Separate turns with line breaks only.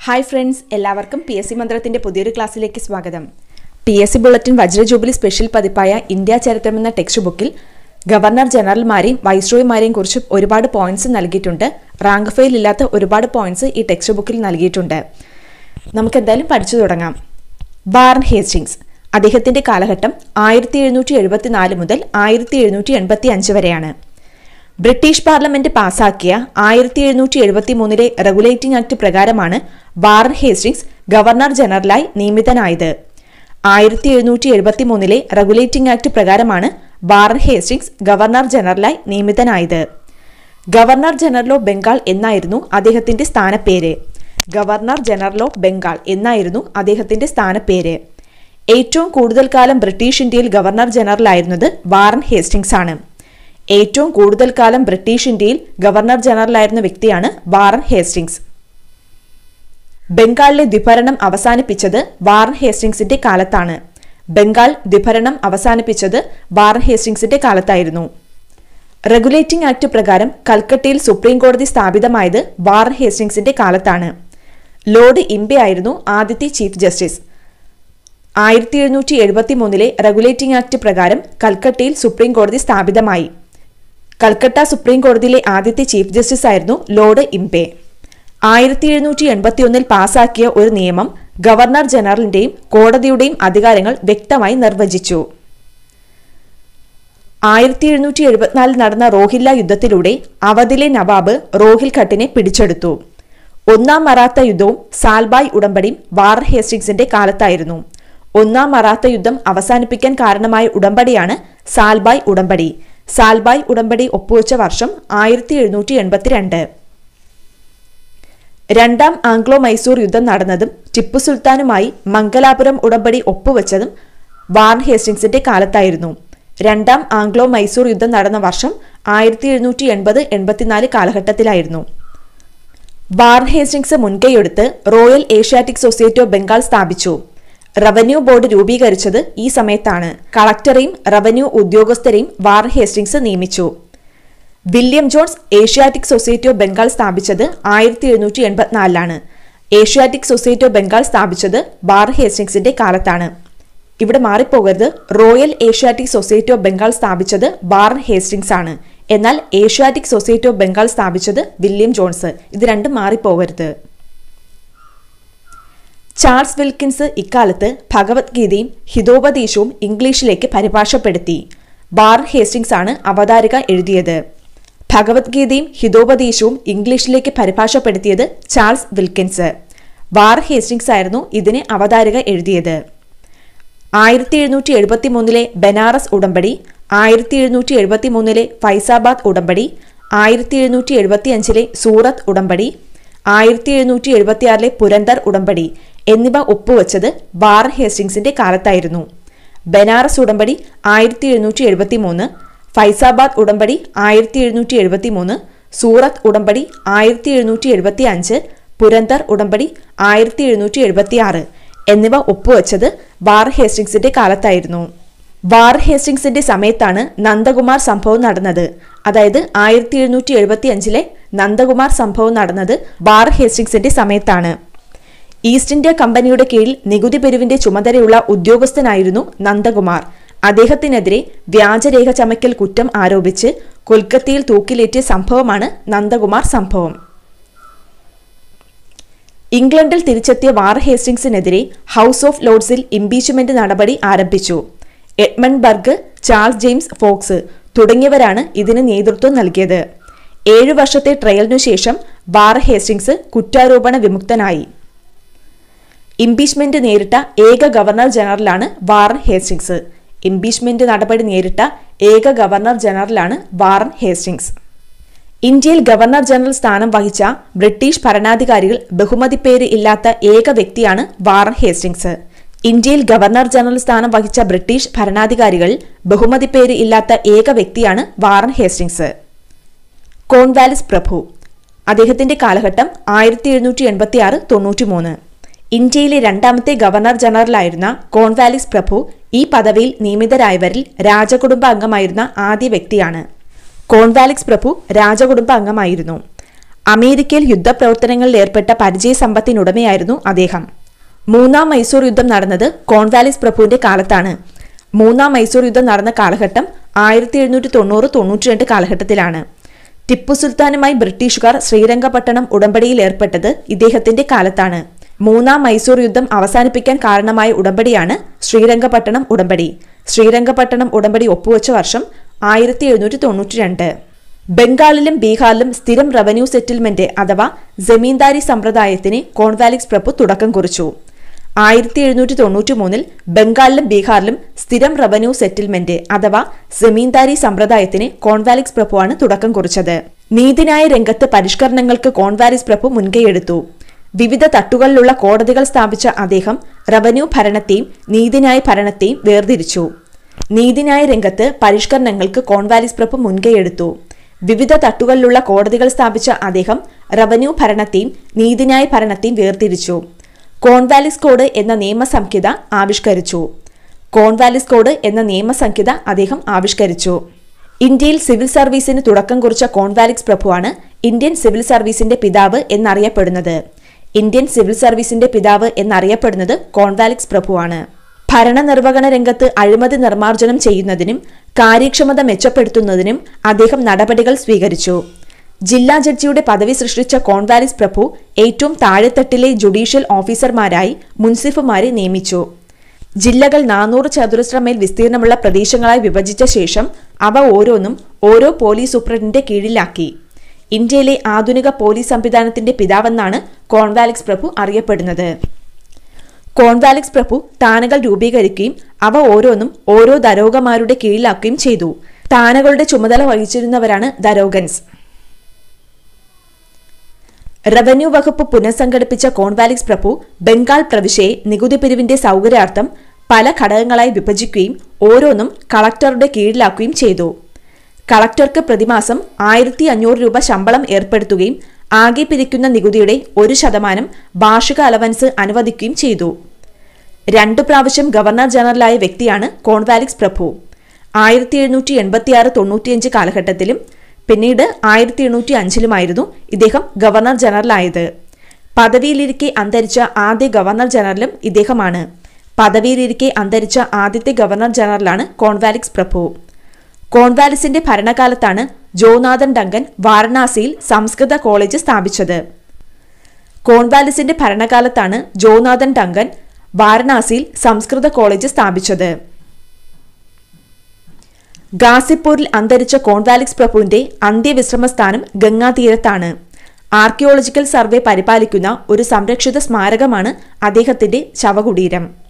hi friends എല്ലാവർക്കും P S C മന്ത്രത്തിന്റെ പുതിയൊരു ക്ലാസ്സിലേക്ക് സ്വാഗതം പി എസ് സി ബുള്ളറ്റിൻ വജ്ര ജൂബിലി സ്പെഷ്യൽ പതിപ്പായ ഇന്ത്യ ചരിത്രം എന്ന ടെക്സ്റ്റ് ബുക്കിൽ ഗവർണർ ജനറൽമാരെയും വൈസ്രോയിമാരെയും കുറിച്ച് ഒരുപാട് പോയിന്റ്സ് നൽകിയിട്ടുണ്ട് റാങ്ക് ഫെയിൽ ഇല്ലാത്ത ഒരുപാട് പോയിന്റ്സ് ഈ ടെക്സ്റ്റ് ബുക്കിൽ നൽകിയിട്ടുണ്ട് നമുക്ക് എന്തായാലും പഠിച്ചു തുടങ്ങാം ബാർൺ ഹേസ്റ്റിങ്സ് അദ്ദേഹത്തിന്റെ കാലഘട്ടം ആയിരത്തി എഴുന്നൂറ്റി എഴുപത്തിനാല് മുതൽ ആയിരത്തി എഴുന്നൂറ്റി എൺപത്തി അഞ്ച് വരെയാണ് ബ്രിട്ടീഷ് പാർലമെന്റ് പാസാക്കിയ ആയിരത്തി എഴുന്നൂറ്റി എഴുപത്തി മൂന്നിലെ റെഗുലേറ്റിംഗ് ആക്ട് പ്രകാരമാണ് വാറൻ ഹേസ്റ്റിങ്സ് ഗവർണർ ജനറലായി നിയമിതനായത് ആയിരത്തി എഴുന്നൂറ്റി എഴുപത്തി മൂന്നിലെ റെഗുലേറ്റിംഗ് ആക്ട് പ്രകാരമാണ് വാറൻ ഹേസ്റ്റിങ്സ് ഗവർണർ ജനറലായി നിയമിതനായത് ഗവർണർ ജനറൽ ഓഫ് ബംഗാൾ എന്നായിരുന്നു അദ്ദേഹത്തിന്റെ സ്ഥാനപ്പേര് ഗവർണർ ജനറൽ ഓഫ് ബംഗാൾ എന്നായിരുന്നു അദ്ദേഹത്തിന്റെ സ്ഥാനപ്പേര് ഏറ്റവും കൂടുതൽ കാലം ബ്രിട്ടീഷ് ഇന്ത്യയിൽ ഗവർണർ ജനറൽ ആയിരുന്നത് വാറൻ ഹേസ്റ്റിങ്സ് ആണ് ഏറ്റവും കൂടുതൽ കാലം ബ്രിട്ടീഷ് ഇന്ത്യയിൽ ഗവർണർ ജനറൽ ആയിരുന്ന വ്യക്തിയാണ് വാറൻ ഹേസ്റ്റിങ്സ് ബംഗാളിലെ ദ്വിഭരണം അവസാനിപ്പിച്ചത് വാറൻ ഹേസ്റ്റിങ്സിന്റെ കാലത്താണ് ബംഗാൾ ദ്വിഭരണം അവസാനിപ്പിച്ചത് വാറൻ ഹേസ്റ്റിങ്സിന്റെ കാലത്തായിരുന്നു റെഗുലേറ്റിംഗ് ആക്ട് പ്രകാരം കൽക്കട്ടയിൽ സുപ്രീം കോടതി സ്ഥാപിതമായത് വാറൻ ഹേസ്റ്റിങ്സിന്റെ കാലത്താണ് ലോർഡ് ഇംബെ ആയിരുന്നു ആദ്യത്തെ ചീഫ് ജസ്റ്റിസ് ആയിരത്തി എഴുന്നൂറ്റി എഴുപത്തി മൂന്നിലെ റെഗുലേറ്റിംഗ് ആക്ട് പ്രകാരം കൽക്കട്ടയിൽ സുപ്രീം കോടതി സ്ഥാപിതമായി കൽക്കട്ട സുപ്രീം കോടതിയിലെ ആദ്യത്തെ ചീഫ് ജസ്റ്റിസ് ആയിരുന്നു ലോർഡ് ഇംപെ ആയിരത്തി എഴുന്നൂറ്റി എൺപത്തിയൊന്നിൽ പാസാക്കിയ ഒരു നിയമം ഗവർണർ ജനറലിന്റെയും കോടതിയുടെയും അധികാരങ്ങൾ വ്യക്തമായി നിർവചിച്ചു ആയിരത്തി എഴുന്നൂറ്റി എഴുപത്തിനാലിൽ നടന്ന റോഹില്ല യുദ്ധത്തിലൂടെ അവധിലെ നവാബ് റോഹിൽ ഘട്ടിനെ പിടിച്ചെടുത്തു ഒന്നാം മറാത്ത യുദ്ധവും സാൽബായ് ഉടമ്പടിയും വാറൻ ഹേസ്റ്റിങ്സിന്റെ കാലത്തായിരുന്നു ഒന്നാം മറാത്ത യുദ്ധം അവസാനിപ്പിക്കാൻ കാരണമായ ഉടമ്പടിയാണ് സാൽബായ് ഉടമ്പടി സാൽബായ് ഉടമ്പടി ഒപ്പുവെച്ച വർഷം ആയിരത്തി എഴുന്നൂറ്റി എൺപത്തിരണ്ട് രണ്ടാം ആംഗ്ലോ മൈസൂർ യുദ്ധം നടന്നതും ടിപ്പു സുൽത്താനുമായി മംഗലാപുരം ഉടമ്പടി ഒപ്പുവെച്ചതും വാറൻ ഹേസ്റ്റിങ്സിന്റെ കാലത്തായിരുന്നു രണ്ടാം ആംഗ്ലോ മൈസൂർ യുദ്ധം നടന്ന വർഷം ആയിരത്തി എഴുന്നൂറ്റി എൺപത് എൺപത്തിനാല് കാലഘട്ടത്തിലായിരുന്നു വാറൻ ഹേസ്റ്റിങ്സ് മുൻകൈയെടുത്ത് royal Asiatic society of Bengal സ്ഥാപിച്ചു റവന്യൂ ബോർഡ് രൂപീകരിച്ചത് ഈ സമയത്താണ് കളക്ടറെയും റവന്യൂ ഉദ്യോഗസ്ഥരെയും വാറൻ ഹേസ്റ്റിങ്സ് നിയമിച്ചു William Jones Asiatic society of Bengal സ്ഥാപിച്ചത് ആയിരത്തി എഴുന്നൂറ്റി എൺപത്തിനാലിലാണ് ഏഷ്യാറ്റിക് സൊസൈറ്റി ഓഫ് ബംഗാൾ സ്ഥാപിച്ചത് വാറൻ ഹേസ്റ്റിങ്സിന്റെ കാലത്താണ് ഇവിടെ മാറിപ്പോകരുത് royal Asiatic society of Bengal സ്ഥാപിച്ചത് വാറൻ ഹേസ്റ്റിങ്സ് ആണ് എന്നാൽ ഏഷ്യാറ്റിക് സൊസൈറ്റി ഓഫ് ബംഗാൾ സ്ഥാപിച്ചത് വില്യം ജോൺസ് ഇത് രണ്ടും മാറിപ്പോകരുത് ചാൾസ് വിൽക്കിൻസ് ഇക്കാലത്ത് ഭഗവത്ഗീതയും ഹിതോപദേശവും ഇംഗ്ലീഷിലേക്ക് പരിഭാഷപ്പെടുത്തി ബാർ ഹേസ്റ്റിങ്സ് ആണ് അവതാരിക എഴുതിയത് ഭഗവത്ഗീതയും ഹിതോപദേശവും ഇംഗ്ലീഷിലേക്ക് പരിഭാഷപ്പെടുത്തിയത് ചാൾസ് വിൽക്കിൻസ് ബാർ ഹേസ്റ്റിങ്സ് ആയിരുന്നു ഇതിന് അവതാരിക എഴുതിയത് ആയിരത്തി എഴുന്നൂറ്റി എഴുപത്തി മൂന്നിലെ ബനാറസ് ഉടമ്പടി ആയിരത്തി എഴുന്നൂറ്റി എഴുപത്തി മൂന്നിലെ ഫൈസാബാദ് ഉടമ്പടി ആയിരത്തി എഴുന്നൂറ്റി എഴുപത്തി അഞ്ചിലെ സൂറത്ത് ഉടമ്പടി ആയിരത്തി എഴുന്നൂറ്റി എഴുപത്തിയാറിലെ പുരന്തർ ഉടമ്പടി എന്നിവ ഒപ്പുവെച്ചത് വാറൻ ഹേസ്റ്റിങ്സിന്റെ കാലത്തായിരുന്നു ബനാറസ് ഉടമ്പടി ആയിരത്തി എഴുന്നൂറ്റി എഴുപത്തി മൂന്ന് ഫൈസാബാദ് ഉടമ്പടി ആയിരത്തി എഴുന്നൂറ്റി എഴുപത്തി മൂന്ന് സൂറത്ത് ഉടമ്പടി ആയിരത്തി എഴുന്നൂറ്റി എഴുപത്തി അഞ്ച് പുരന്തർ ഉടമ്പടി ആയിരത്തി എഴുന്നൂറ്റി എഴുപത്തി ആറ് എന്നിവ ഒപ്പുവെച്ചത് വാർ ഹേസ്റ്റിങ്സിന്റെ കാലത്തായിരുന്നു വാർ ഹേസ്റ്റിങ്സിന്റെ സമയത്താണ് നന്ദകുമാർ സംഭവം നടന്നത് അതായത് ആയിരത്തി എഴുന്നൂറ്റി എഴുപത്തി അഞ്ചിലെ നന്ദകുമാർ സംഭവം നടന്നത് വാർ ഹേസ്റ്റിങ്സിന്റെ സമയത്താണ് ഈസ്റ്റ് ഇന്ത്യ കമ്പനിയുടെ കീഴിൽ നികുതി പിരിവിന്റെ ചുമതലയുള്ള ഉദ്യോഗസ്ഥനായിരുന്നു നന്ദകുമാർ അദ്ദേഹത്തിനെതിരെ വ്യാജരേഖ ചമയ്ക്കൽ കുറ്റം ആരോപിച്ച് കൊൽക്കത്തയിൽ തൂക്കിലേറ്റിയ സംഭവമാണ് നന്ദകുമാർ സംഭവം ഇംഗ്ലണ്ടിൽ തിരിച്ചെത്തിയ വാർ ഹേസ്റ്റിങ്സിനെതിരെ ഹൗസ് ഓഫ് ലോർഡ്സിൽ ഇംപീച്ച്മെന്റ് നടപടി ആരംഭിച്ചു Edmund Burke Charles James Fox തുടങ്ങിയവരാണ് ഇതിന് നേതൃത്വം നൽകിയത് ഏഴു വർഷത്തെ ട്രയലിനു ശേഷം വാർ ഹേസ്റ്റിങ്സ് കുറ്റാരോപണ വിമുക്തനായി ഇംപീച്ച്മെന്റ് നേരിട്ട ഏക ഗവർണർ ജനറലാണ് വാറൻ ഹേസ്റ്റിങ്സ് ഇംപീച്ച്മെന്റ് നടപടി നേരിട്ട ഏക ഗവർണർ ജനറലാണ് വാറൻ ഹേസ്റ്റിങ്സ് ഇന്ത്യയിൽ ഗവർണർ ജനറൽ സ്ഥാനം വഹിച്ച ബ്രിട്ടീഷ് ഭരണാധികാരികൾ ബഹുമതിപ്പേര് ഇല്ലാത്ത ഏക വ്യക്തിയാണ് വാറൻ ഹേസ്റ്റിങ്സ് ഇന്ത്യയിൽ ഗവർണർ ജനറൽ സ്ഥാനം വഹിച്ച ബ്രിട്ടീഷ് ഭരണാധികാരികൾ ബഹുമതിപ്പേര് ഇല്ലാത്ത ഏക വ്യക്തിയാണ് വാറൻ ഹേസ്റ്റിങ്സ് കോൺവാലിസ് പ്രഭു അദ്ദേഹത്തിന്റെ കാലഘട്ടം ആയിരത്തി എഴുന്നൂറ്റി എൺപത്തി ആറ് തൊണ്ണൂറ്റി മൂന്ന് ഇന്ത്യയിലെ രണ്ടാമത്തെ ഗവർണർ ജനറലായിരുന്ന കോൺവാലിസ് പ്രഭു ഈ പദവിയിൽ നിയമിതരായവരിൽ രാജകുടുംബ അംഗമായിരുന്ന ആദ്യ വ്യക്തിയാണ് കോൺവാലിക്സ് പ്രഭു രാജകുടുംബ അംഗമായിരുന്നു അമേരിക്കയിൽ യുദ്ധപ്രവർത്തനങ്ങളിൽ ഏർപ്പെട്ട പരിചയസമ്പത്തിനുടമയായിരുന്നു അദ്ദേഹം മൂന്നാം മൈസൂർ യുദ്ധം നടന്നത് കോൺവാലിസ് പ്രഭുവിന്റെ കാലത്താണ് മൂന്നാം മൈസൂർ യുദ്ധം നടന്ന കാലഘട്ടം ആയിരത്തി എഴുന്നൂറ്റി തൊണ്ണൂറ് തൊണ്ണൂറ്റി രണ്ട് കാലഘട്ടത്തിലാണ് ടിപ്പു സുൽത്താനുമായി ബ്രിട്ടീഷുകാർ ശ്രീരംഗപട്ടണം ഉടമ്പടിയിൽ ഏർപ്പെട്ടത് ഇദ്ദേഹത്തിന്റെ കാലത്താണ് മൂന്നാം മൈസൂർ യുദ്ധം അവസാനിപ്പിക്കാൻ കാരണമായ ഉടമ്പടിയാണ് ശ്രീരംഗപട്ടണം ഉടമ്പടി ശ്രീരംഗപട്ടണം ഉടമ്പടി ഒപ്പുവെച്ച വർഷം ആയിരത്തി എഴുന്നൂറ്റി തൊണ്ണൂറ്റി രണ്ട് ബംഗാളിലും ബീഹാറിലും സ്ഥിരം റവന്യൂ സെറ്റിൽമെന്റ് അഥവാ ജമീന്ദാരി സമ്പ്രദായത്തിന് കോൺവാലിക്സ് പ്രഭു തുടക്കം കുറിച്ചു ആയിരത്തി എഴുന്നൂറ്റി തൊണ്ണൂറ്റി മൂന്നിൽ ബംഗാളിലും ബീഹാറിലും സ്ഥിരം റവന്യൂ സെറ്റിൽമെന്റ് അഥവാ ജമീന്ദാരി സമ്പ്രദായത്തിന് കോൺവാലിക്സ് പ്രഭുവാണ് തുടക്കം കുറിച്ചത് നീതിന്യായ രംഗത്ത് പരിഷ്കരണങ്ങൾക്ക് കോൺവാലിക്സ് പ്രഭു മുൻകൈയെടുത്തു വിവിധ തട്ടുകളിലുള്ള കോടതികൾ സ്ഥാപിച്ച അദ്ദേഹം റവന്യൂ ഭരണത്തെയും നീതിന്യായ ഭരണത്തെയും വേർതിരിച്ചു നീതിന്യായ രംഗത്ത് പരിഷ്കരണങ്ങൾക്ക് കോൺവാലിസ് പ്രഭു മുൻകൈയെടുത്തു വിവിധ തട്ടുകളിലുള്ള കോടതികൾ സ്ഥാപിച്ച അദ്ദേഹം റവന്യൂ ഭരണത്തെയും നീതിന്യായ ഭരണത്തെയും വേർതിരിച്ചു കോൺവാലിസ് കോഡ് എന്ന നിയമസംഹിത ആവിഷ്കരിച്ചു കോൺവാലിസ് കോഡ് എന്ന നിയമസംഹിത അദ്ദേഹം ആവിഷ്കരിച്ചു ഇന്ത്യയിൽ സിവിൽ സർവീസിന് തുടക്കം കുറിച്ച കോൺവാലിക്സ് പ്രഭുവാണ് ഇന്ത്യൻ സിവിൽ സർവീസിന്റെ പിതാവ് എന്നറിയപ്പെടുന്നത് ഇന്ത്യൻ സിവിൽ സർവീസിന്റെ പിതാവ് എന്നറിയപ്പെടുന്നത് കോൺവാലിക്സ് പ്രഭുവാണ് ഭരണനിർവഹണ രംഗത്ത് അഴിമതി നിർമ്മാർജ്ജനം ചെയ്യുന്നതിനും കാര്യക്ഷമത മെച്ചപ്പെടുത്തുന്നതിനും അദ്ദേഹം നടപടികൾ സ്വീകരിച്ചു ജില്ലാ ജഡ്ജിയുടെ പദവി സൃഷ്ടിച്ച കോൺവാലിസ് പ്രഭു ഏറ്റവും താഴെത്തട്ടിലെ ജുഡീഷ്യൽ ഓഫീസർമാരായി മുൻസിഫുമാരെ നിയമിച്ചു ജില്ലകൾ നാനൂറ് ചതുരശ്ര മൈൽ വിസ്തീർണമുള്ള പ്രദേശങ്ങളായി വിഭജിച്ച ശേഷം അവ ഓരോന്നും ഓരോ പോലീസ് സൂപ്രണ്ടിന്റെ കീഴിലാക്കി ഇന്ത്യയിലെ ആധുനിക പോലീസ് സംവിധാനത്തിന്റെ പിതാവെന്നാണ് കോൺവാലിക്സ് പ്രഭു അറിയപ്പെടുന്നത് കോൺവാലിക്സ് പ്രഭു താനകൾ രൂപീകരിക്കുകയും അവ ഓരോന്നും ഓരോ ദരോഗമാരുടെ കീഴിലാക്കുകയും ചെയ്തു താനകളുടെ ചുമതല വഹിച്ചിരുന്നവരാണ് ദരോഗൻസ് റവന്യൂ വകുപ്പ് പുനഃസംഘടിപ്പിച്ച കോൺവാലിക്സ് പ്രഭു ബംഗാൾ പ്രവിശ്യയെ നികുതി പിരിവിന്റെ സൗകര്യാർത്ഥം പല ഘടകങ്ങളായി വിഭജിക്കുകയും ഓരോന്നും കളക്ടറുടെ കീഴിലാക്കുകയും ചെയ്തു കളക്ടർക്ക് പ്രതിമാസം ആയിരത്തി അഞ്ഞൂറ് രൂപ ശമ്പളം ഏർപ്പെടുത്തുകയും ആകെ പിരിക്കുന്ന നികുതിയുടെ ഒരു ശതമാനം വാർഷിക അലവൻസ് അനുവദിക്കുകയും ചെയ്തു രണ്ടു പ്രാവശ്യം ഗവർണർ ജനറലായ വ്യക്തിയാണ് കോൺവാലിക്സ് പ്രഭു ആയിരത്തി എഴുന്നൂറ്റി എൺപത്തിയാറ് തൊണ്ണൂറ്റിയഞ്ച് കാലഘട്ടത്തിലും പിന്നീട് ആയിരത്തി എണ്ണൂറ്റി അഞ്ചിലുമായിരുന്നു ഇദ്ദേഹം ഗവർണർ ജനറലായത് പദവിയിലിരിക്കെ അന്തരിച്ച ആദ്യ ഗവർണർ ജനറലും ഇദ്ദേഹമാണ് പദവിയിലിരിക്കെ അന്തരിച്ച ആദ്യത്തെ ഗവർണർ ജനറലാണ് കോൺവാലിക്സ് പ്രഭു കോൺവാലിസിന്റെ ഭരണകാലത്താണ് ജോനാഥൻ ഡങ്കൻ വാരണാസിയിൽ സംസ്കൃത കോളേജ് സ്ഥാപിച്ചത് കോൺവാലിസിന്റെ ഭരണകാലത്താണ് ജോനാഥൻ ഡങ്കൻ വാരണാസിയിൽ സംസ്കൃത കോളേജ് സ്ഥാപിച്ചത് ഗാസിപ്പൂരിൽ അന്തരിച്ച കോൺവാലിക്സ് പ്രഭുവിന്റെ അന്ത്യവിശ്രമസ്ഥാനം ഗംഗാതീരത്താണ് ആർക്കിയോളജിക്കൽ സർവേ പരിപാലിക്കുന്ന ഒരു സംരക്ഷിത സ്മാരകമാണ് അദ്ദേഹത്തിന്റെ ശവകുടീരം